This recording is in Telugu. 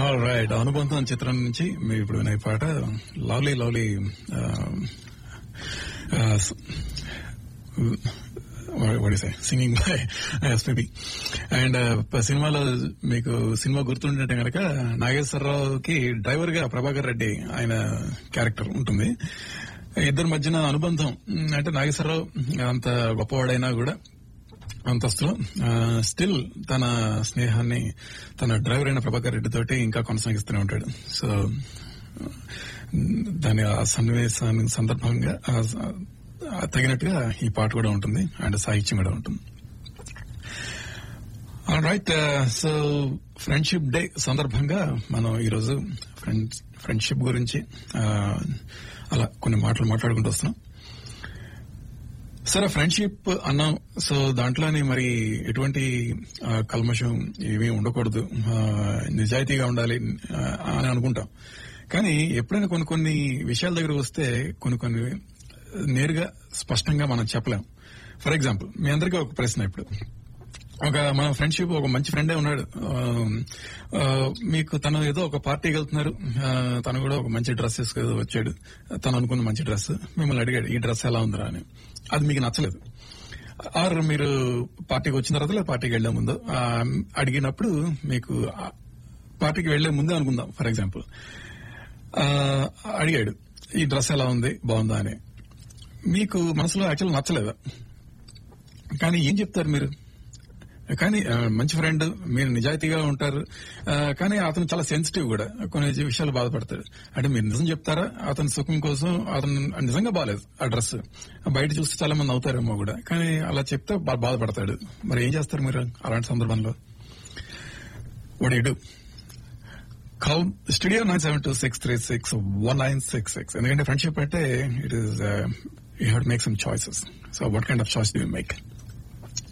ఆల్ రైట్ అనుబంధం చిత్రం నుంచి మీరు ఇప్పుడు వినే పాట lovely lovely say singing by SPB and సినిమాలో మీకు సినిమా గుర్తుంటే కనుక నాగేశ్వరరావుకి డ్రైవర్ గా ప్రభాకర్ రెడ్డి ఆయన క్యారెక్టర్ ఉంటుంది ఇద్దరి మధ్యన అనుబంధం ఉమ్, అంటే నాగేశ్వరరావు అంత గొప్పవాడైనా కూడా అంతస్తులో స్టిల్ తన స్నేహాన్ని తన డ్రైవర్ అయిన ప్రభాకర్ రెడ్డి తోటి ఇంకా కొనసాగిస్తూనే ఉంటాడు సో దాని ఆ సన్నివేశానికి సందర్భంగా ఆ స- ఆ తగినట్టుగా ఈ పాట కూడా ఉంటుంది అండ్ సాహిత్యం కూడా ఉంటుంది రైట్ సో ఫ్రెండ్షిప్ డే సందర్భంగా మనం ఈరోజు ఫ్రెండ్స్ ఫ్రెండ్షిప్ గురించి ఆ, అలా కొన్ని మాటలు మాట్లాడుకుంటూ వస్తున్నాం సరే ఫ్రెండ్షిప్ అన్నాం సో దాంట్లోని మరి ఎటువంటి ఆ, కల్మషం ఏమీ ఉండకూడదు ఆ, నిజాయితీగా ఉండాలి ఆ, అని అనుకుంటాం కానీ ఎప్పుడైనా కొన్ని కొన్ని విషయాల దగ్గర వస్తే కొన్ని కొన్ని నేరుగా స్పష్టంగా మనం చెప్పలేం ఫర్ ఎగ్జాంపుల్ మీ అందరికీ ఒక ప్రశ్న ఇప్పుడు ఒక మన ఫ్రెండ్షిప్ ఒక మంచి ఫ్రెండే ఉన్నాడు ఆ, ఆ, మీకు తను ఏదో ఒక పార్టీకి వెళ్తున్నారు ఆ, తను కూడా ఒక మంచి డ్రెస్ వేసుకు వచ్చాడు తను అనుకున్న మంచి డ్రెస్ మిమ్మల్ని అడిగాడు ఈ డ్రెస్ ఎలా ఉందిరా అని అది మీకు నచ్చలేదు ఆర్ మీరు పార్టీకి వచ్చిన తర్వాత లేదా పార్టీకి వెళ్లే ముందు ఆ, అడిగినప్పుడు మీకు ఆ పార్టీకి వెళ్లే ముందే అనుకుందాం ఫర్ ఎగ్జాంపుల్ అడిగాడు ఈ డ్రెస్ ఎలా ఉంది బాగుందా అని మీకు మనసులో యాక్చువల్ నచ్చలేదా కానీ ఏం చెప్తారు మీరు కానీ ఆ, మంచి ఫ్రెండ్ మీరు నిజాయితీగా ఉంటారు ఆ, కానీ అతను చాలా సెన్సిటివ్ కూడా కొన్ని విషయాలు బాధపడతాడు అంటే మీరు నిజం చెప్తారా అతని సుఖం కోసం అతను నిజంగా బాగాలేదు ఆ డ్రెస్ బయట చూస్తే చాలా మంది అవుతారేమో కూడా కానీ అలా చెప్తే బా- బాధపడతాడు మరి ఏం చేస్తారు మీరు అలాంటి సందర్భంలో వడేడు call studio nine seven two six three six one nine six six ఎందుకంటే ఫ్రెండ్షిప్ అంటే it is you have make some choices so what kind of choice do make